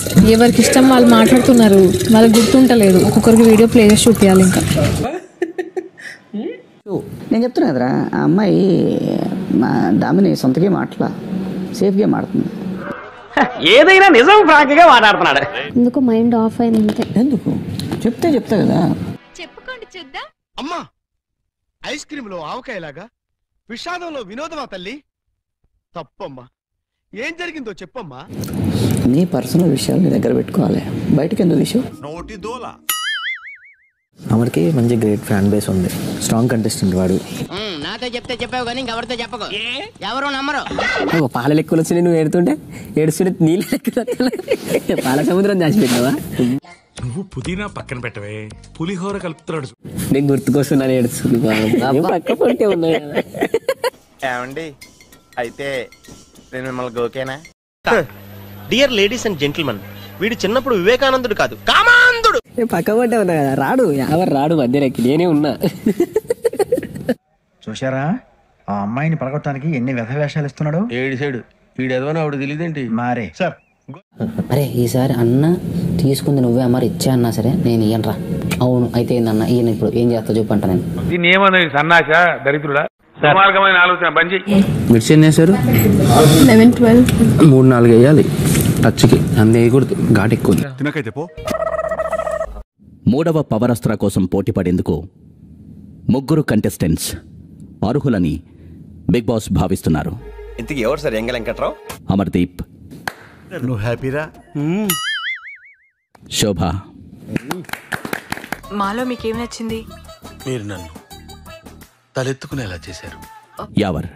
ఎవరికి ఇష్టం వాళ్ళు మాట్లాడుతున్నారు వాళ్ళకి గుర్తుంటలేదు ఒక్కొక్కరికి వీడియో ప్లే చేసి చూపించాలి ఇంకా నేను చెప్తున్నా కదరా ఆ అమ్మాయి మా దామిని సొంతగా మాటలా సేఫ్గా మాడుతుంది ఏదైనా నిజం ఫ్రాంక్ గా మాట్లాడుతున్నాడు ఎందుకు మైండ్ ఆఫ్ అయింది అంతే ఎందుకు చెప్తే చెప్తా కదా అమ్మా ఐస్ క్రీమ్ లో ఆవకాయలాగా విషాదంలో వినోదమా తల్లి తప్పమ్మా ఏం జరిగిందో చెప్పమ్మా నీ పర్సనల్ విషయాలు నీ దగ్గర పెట్టుకోవాలి బయటకు ఎందుకు తీసావు నోటి దోల అమర్కి మంచి గ్రేట్ ఫ్యాన్ బేస్ ఉంది స్ట్రాంగ్ కంటెస్టెంట్ వాడు నాతో చెప్తే చెప్పావు కానీ ఇంకెవరితో చెప్పకు ఎవరు నమ్మరు ఓ పాల లెక్కలు వచ్చి నువ్వు ఏడుతుంటే ఏడుస్తుంటే నీళ్ళు లెక్కలు పాల సముద్రం దాచిపెట్టినావా నువ్వు పుదీనా పక్కన పెట్టవే పులిహోర కలుపుతున్నాడు నేను గుర్తుకొస్తున్నాను ఏడుస్తుంది పాపం. పక్క పొట్టే ఉన్నాయి కదా. ఏమండి అయితే నేను మిమ్మల్ని ఓకేనా డియర్ లేడీస్ అండ్ జెంటిల్మెన్ వీడు చిన్నప్పుడు వివేకానందుడు కాదు కామాంధుడు నేను పక్క పొట్టే ఉన్నా కదా రాడు ఎవరు రాడు మధ్యలోకి నేనే ఉన్నా చూశారా ఆ అమ్మాయిని పడగొట్టడానికి ఎన్ని వ్యధ వేషాలు ఇస్తున్నాడు ఏడు సైడు వీడెదవో ఆవిడ తెలియదేంటి మారే సార్ అరే ఈసారి అన్న తీసుకుంది నువ్వే మరి ఇచ్చా అన్నా సరే నేను ఇయ్యనరా అవును అయితే ఏందన్న ఈయన ఇప్పుడు ఏం చేస్తా చెప్పంట నేను దీన్ని ఏమన్నది సన్నాస దరిద్రుడా మార్గమైన ఆలోచన బంద్ మిర్చి ఎన్ని వేసారు లెవెన్ ట్వెల్వ్ మూడు నాలుగు వేయాలి టచ్కి అంత వేయకూడదు ఘాట్ ఎక్కువ తినకైతే పో మూడవ పవరస్త్ర కోసం పోటీపడేందుకు ముగ్గురు కంటెస్టెంట్స్ అర్హులని బిగ్ బాస్ భావిస్తున్నారు ఇంతకీ ఎవరు సార్ ఎంగ వెంకట్రావు అమర్దీప్ నువ్వు హ్యాపీరా శోభ మాలో మీకేం నచ్చింది మీరు నన్ను తలెత్తుకునేలా చేశారు యావర్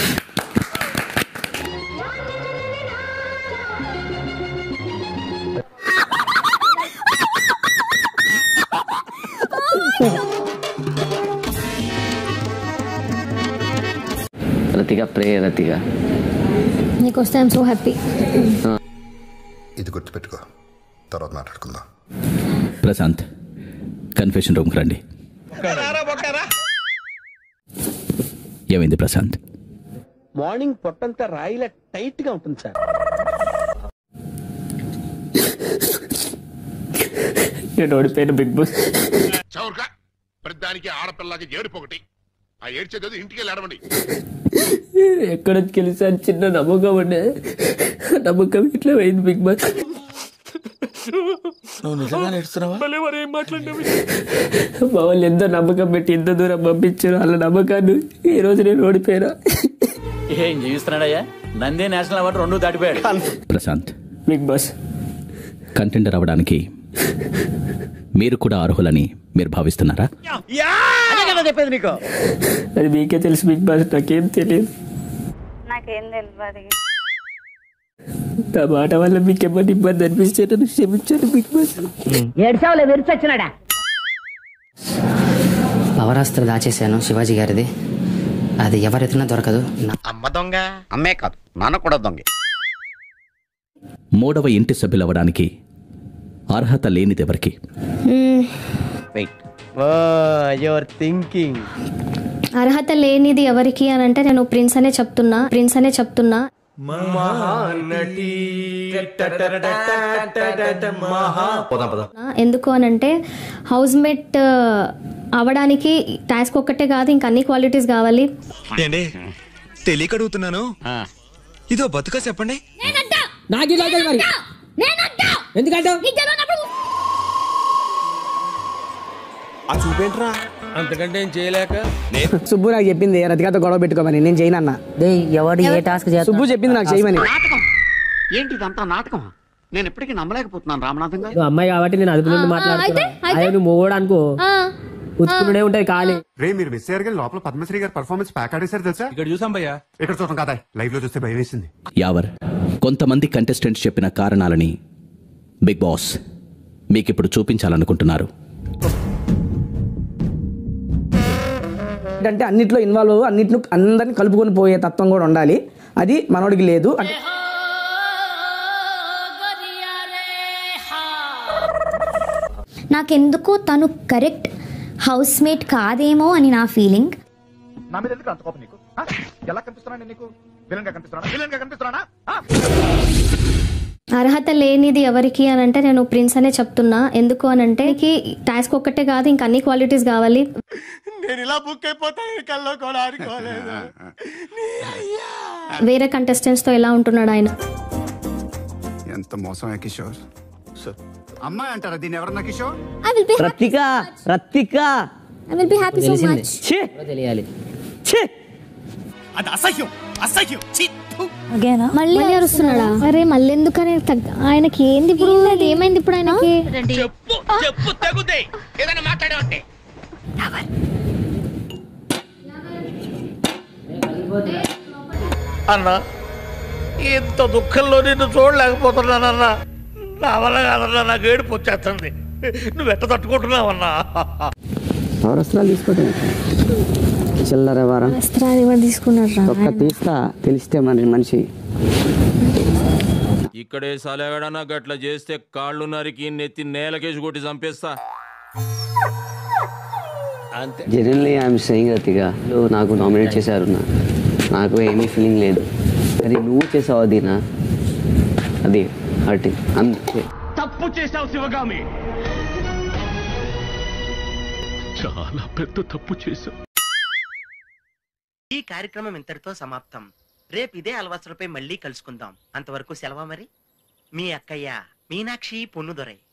రతిగా ప్రే రతిగా నీకు వస్తే ఐఎమ్ సో హ్యాపీ ఇది గుర్తుపెట్టుకో తర్వాత మాట్లాడుకుందాం ప్రశాంత్ కన్ఫెషన్ రూమ్కి రండి ఏమైంది ప్రశాంత్ మార్నింగ్ పొట్టంతా రాయిలా టైట్ గా ఉంటుంది సార్ నేను ఓడిపోయిన బిగ్ బాస్ చౌర్గా ప్రతిదానికి ఆడపిల్లకి ఏడుపు ఒకటి ఆ ఏడ్చేది ఇంటికి వెళ్ళడమండి ఎక్కడ గెలిచాను చిన్న నమ్మకం ఉండే నమ్మకం ఇట్లా పోయింది బిగ్ బాస్ నువ్వు నిజంగా నేర్చుతున్నావా మా వాళ్ళు ఎంతో నమ్మకం పెట్టి ఇంత దూరం పంపించారు వాళ్ళ నమ్మకాన్ని ఈ రోజు నేను ఓడిపోయినా ఏం జీవిస్తున్నాడయ్యా నందే నేషనల్ అవార్డు రెండు దాటిపోయాడు ప్రశాంత్ బిగ్ బాస్ కంటెండర్ అవ్వడానికి మీరు కూడా అర్హులని మీరు భావిస్తున్నారా అదే కదా చెప్పేది నీకు అది మీకే తెలుసు బిగ్ బాస్ నాకేం తెలియదు నాకేం తెలియదు నా మాట వల్ల మీకు ఏమైనా ఇబ్బంది అనిపిస్తే నన్ను క్షమించండి బిగ్ బాస్ ఏడ్చావులే విరిచొచ్చినాడా పవరాస్త్ర దాచేశాను శివాజీ గారిది అది ఎవరెత్తినా దొరకదు నా- అమ్మ దొంగ అమ్మే కాదు నాన్న కూడా దొంగ మూడవ ఇంటి సభ్యులవ్వడానికి అర్హత లేనిదెవరికి యువర్ థింకింగ్ అర్హత లేనిది ఎవరికి అని అంటే నేను ప్రిన్స్ అనే చెప్తున్నా ప్రిన్స్ అనే చెప్తున్నా ఎందుకు అని అంటే హౌస్ మేట్ అవడానికి టాస్క్ ఒక్కటే కాదు ఇంకా అన్ని క్వాలిటీస్ కావాలి ఏంటి తెలియక అడుగుతున్నాను ఇదో బతుక చెప్పండి నాకు ఇలా అవుతుంది మరి ఎందుకంటే ఆ చూపేంట్రా అంతకంటే ఏం చేయలేక సుబ్బు నాకు చెప్పింది రతికాతో గొడవ పెట్టుకోమని నేను చేయనన్నా ఎవడు ఏ టాస్క్ సుబ్బు చెప్పింది నాకు చేయమని ఏంటి ఇదంతా నాటకం నేను ఇప్పటికీ నమ్మలేకపోతున్నాను రామనాథం గారు నువ్వు అమ్మాయి కాబట్టి నేను అదుపు నుండి మాట్లాడుతున్నా అదే నువ్వు మొగోడు అనుకో ఉచ్చుకునే ఉంటది ఖాళీ రే మీరు మిస్ అయ్యారు కానీ లోపల పద్మశ్రీ గారి పర్ఫార్మెన్స్ ప్యాక్ ఆడేశారు తెలుసా ఇక్కడ చూసాం భయ్యా ఇక్కడ చూడటం కాదా లైవ్ లో చూస్తే భయం వేసింది యావర్ కొంతమంది కంటెస్టెంట్స్ చెప్పిన కారణాలని బిగ్ బాస్ మీకిప్పుడు చూపించాలనుకుంటున్నారు అంటే అన్నిట్లో ఇన్వాల్వ్ అవ్వు అన్నిట్లో అందరిని కలుపుకొని పోయే తత్వం కూడా ఉండాలి అది మనోడికి లేదు అంటే నాకెందుకు తను కరెక్ట్ హౌస్ మేట్ కాదేమో అని నా ఫీలింగ్ నా మీద ఎందుకు అంత కోపం నీకు ఆ? ఎలా కనిపిస్తున్నాను నీకు విలన్ గా కనిపిస్తున్నా విలన్ గా కనిపిస్తున్నా అర్హత లేనిది ఎవరికి అని అంటే నేను ప్రిన్స్ అనే చెప్తున్నా ఎందుకు అని అంటే నీకు టాస్క్ ఒక్కటే కాదు ఇంకా అన్ని క్వాలిటీస్ కావాలి నేను ఇలా బుక్ అయిపోతాను కల్లో కూడా ఆడుకోలేదు వేరే contestants తో ఎలా ఉంటున్నాడు ఆయన ఎంత మోసం కిషోర్ అమ్మాయి అంటారా దీన్ని ఎవరన్నా Kishore I will be రత్తిక రత్తిక I will be happy so తెలిసింది much. ఛీ! తెలియాలి ఛీ! అది అసహ్యం అసహ్యం ఛీ! Again, huh? మళ్ళీ అరుస్తున్నాడా అరే మళ్ళీ ఎందుకని తగ్గ- ఆయనకి ఏంది ఇప్పుడు ఏమైంది ఇప్పుడు ఆయనకి చెప్పు చెప్పు తగుదే ఏదైనా మాట్లాడే ఉంటే అన్నా ఇంత దుఃఖంలో నిన్ను చూడలేకపోతున్నానన్నా నా వల్ల కాదన్నా నాకు ఏడుపు వచ్చేస్తుంది నువ్వు ఎట్ట తట్టుకుంటున్నావన్నా వస్త్రాలు తీసుకోవటం చిల్లర వారం వస్త్రాలు ఎవరు తీసుకున్నారా ఒక్క తీస్తా తెలిస్తే మన మనిషి ఇక్కడే సలగడనా గట్ల చేస్తే కాళ్ళు నరికి నెత్తి నేలకేసి కొట్టి చంపేస్తా జనరల్లీ ఐఎమ్ సెయింగ్ రతిగా నువ్వు నాకు నామినేట్ చేశారు నా నాకు ఏమీ ఫీలింగ్ లేదు అది నువ్వు చేసావు దీనా అది హర్టింగ్ అంతే తప్పు చేశావు శివగామి చాలా పెద్ద తప్పు చేశా ఈ కార్యక్రమం ఇంతటితో సమాప్తం రేపు ఇదే అలవాసులపై మళ్ళీ కలుసుకుందాం అంతవరకు సెలవా మరి మీ అక్కయ్య మీనాక్షి పొన్నుదొరై